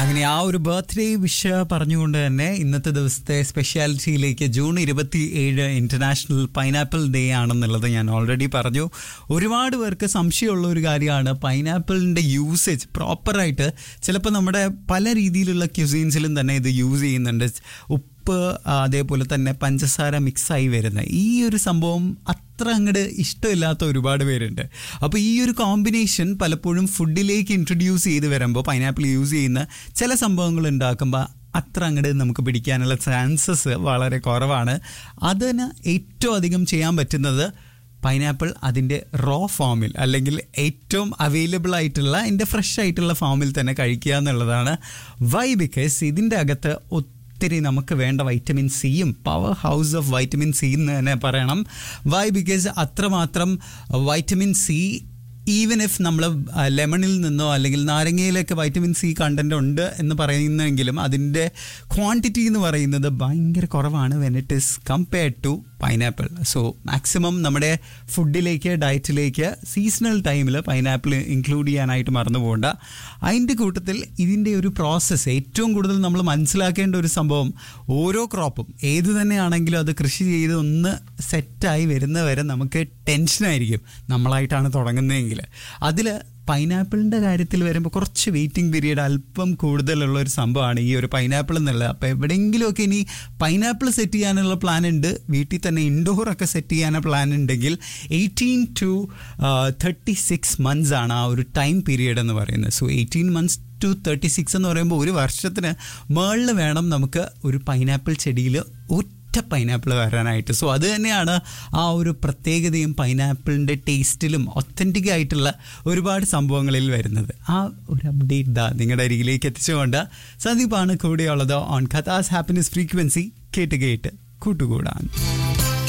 അങ്ങനെ ആ ഒരു ബർത്ത്ഡേ വിഷ് പറഞ്ഞുകൊണ്ട് തന്നെ ഇന്നത്തെ ദിവസത്തെ സ്പെഷ്യാലിറ്റിയിലേക്ക് ജൂൺ ഇരുപത്തി ഏഴ് ഇന്റർനാഷണൽ പൈനാപ്പിൾ ഡേ ആണെന്നുള്ളത് ഞാൻ ഓൾറെഡി പറഞ്ഞു ഒരുപാട് പേർക്ക് സംശയമുള്ള ഒരു കാര്യമാണ് പൈനാപ്പിളിൻ്റെ യൂസേജ് പ്രോപ്പറായിട്ട് ചിലപ്പോൾ നമ്മുടെ പല രീതിയിലുള്ള ക്യുസീൻസിലും തന്നെ ഇത് യൂസ് ചെയ്യുന്നുണ്ട് ഉപ്പ് അതേപോലെ തന്നെ പഞ്ചസാര മിക്സായി വരുന്ന ഈ ഒരു സംഭവം അത്ര അങ്ങോട്ട് ഇഷ്ടമില്ലാത്ത ഒരുപാട് പേരുണ്ട് അപ്പോൾ ഈ ഒരു കോമ്പിനേഷൻ പലപ്പോഴും ഫുഡിലേക്ക് ഇൻട്രൊഡ്യൂസ് ചെയ്ത് വരുമ്പോൾ പൈനാപ്പിൾ യൂസ് ചെയ്യുന്ന ചില സംഭവങ്ങൾ ഉണ്ടാക്കുമ്പോൾ അത്ര അങ്ങോട്ട് നമുക്ക് പിടിക്കാനുള്ള ചാൻസസ് വളരെ കുറവാണ് അതിന് ഏറ്റവും അധികം ചെയ്യാൻ പറ്റുന്നത് പൈനാപ്പിൾ അതിൻ്റെ റോ ഫോമിൽ അല്ലെങ്കിൽ ഏറ്റവും അവൈലബിൾ ആയിട്ടുള്ള അതിൻ്റെ ഫ്രഷ് ആയിട്ടുള്ള ഫോമിൽ തന്നെ കഴിക്കുക എന്നുള്ളതാണ് വൈ ബിക്കോസ് ഇതിൻ്റെ അകത്ത് ഒത്തിരി നമുക്ക് വേണ്ട വൈറ്റമിൻ സിയും power house of vitamin C എന്ന് തന്നെ പറയണം വൈ ബിക്കോസ് അത്രമാത്രം വൈറ്റമിൻ സി ഈവൻ ഇഫ് നമ്മൾ ലെമണിൽ നിന്നോ അല്ലെങ്കിൽ നാരങ്ങയിലൊക്കെ വൈറ്റമിൻ സി കണ്ടന്റ് ഉണ്ട് എന്ന് പറയുന്നെങ്കിലും അതിൻ്റെ ക്വാണ്ടിറ്റി എന്ന് പറയുന്നത് ഭയങ്കര കുറവാണ് when it is compared to pineapple so maximum നമ്മുടെ ഫുഡിലേക്ക് ഡയറ്റിലേക്ക് സീസണൽ ടൈമിൽ പൈനാപ്പിൾ ഇൻക്ലൂഡ് ചെയ്യാനായിട്ട് മറന്നു പോകണ്ട അതിൻ്റെ കൂട്ടത്തിൽ ഇതിൻ്റെ ഒരു പ്രോസസ്സ് ഏറ്റവും കൂടുതൽ നമ്മൾ മനസ്സിലാക്കേണ്ട ഒരു സംഭവം ഓരോ ക്രോപ്പും ഏത് തന്നെയാണെങ്കിലും അത് കൃഷി ചെയ്ത് ഒന്ന് സെറ്റായി വരുന്നവരെ നമുക്ക് ടെൻഷനായിരിക്കും നമ്മളായിട്ടാണ് തുടങ്ങുന്നതെങ്കിൽ അതിൽ പൈനാപ്പിളിൻ്റെ കാര്യത്തിൽ വരുമ്പോൾ കുറച്ച് വെയിറ്റിംഗ് പീരീഡ് അല്പം കൂടുതലുള്ള ഒരു സംഭവമാണ് ഈ ഒരു പൈനാപ്പിൾ എന്നുള്ളത് അപ്പോൾ എവിടെയെങ്കിലുമൊക്കെ ഇനി പൈനാപ്പിൾ സെറ്റ് ചെയ്യാനുള്ള പ്ലാൻ ഉണ്ട് വീട്ടിൽ തന്നെ ഇൻഡോർ ഒക്കെ സെറ്റ് ചെയ്യാനുള്ള പ്ലാൻ ഉണ്ടെങ്കിൽ eighteen to thirty six months ആണ് ആ ഒരു ടൈം പീരീഡ് എന്ന് പറയുന്നത് so eighteen months to thirty six എന്ന് പറയുമ്പോൾ ഒരു വർഷത്തിന് മേളിൽ വേണം നമുക്ക് ഒരു പൈനാപ്പിൾ ചെടിയിൽ ഒറ്റ പൈനാപ്പിൾ വരാനായിട്ട് സോ അത് തന്നെയാണ് ആ ഒരു പ്രത്യേകതയും പൈനാപ്പിളിൻ്റെ ടേസ്റ്റിലും ഒത്തൻറ്റിക് ആയിട്ടുള്ള ഒരുപാട് സംഭവങ്ങളിൽ വരുന്നത് ആ ഒരു അപ്ഡേറ്റ് ദാ നിങ്ങളുടെ അരികിലേക്ക് എത്തിച്ചുകൊണ്ട് സന്ദീപാണ് കൂടെയുള്ളത് ഓൺ ഖത്താസ് ഹാപ്പിനെസ് ഫ്രീക്വൻസി കേട്ട് കേട്ട് കൂട്ടുകൂടാൻ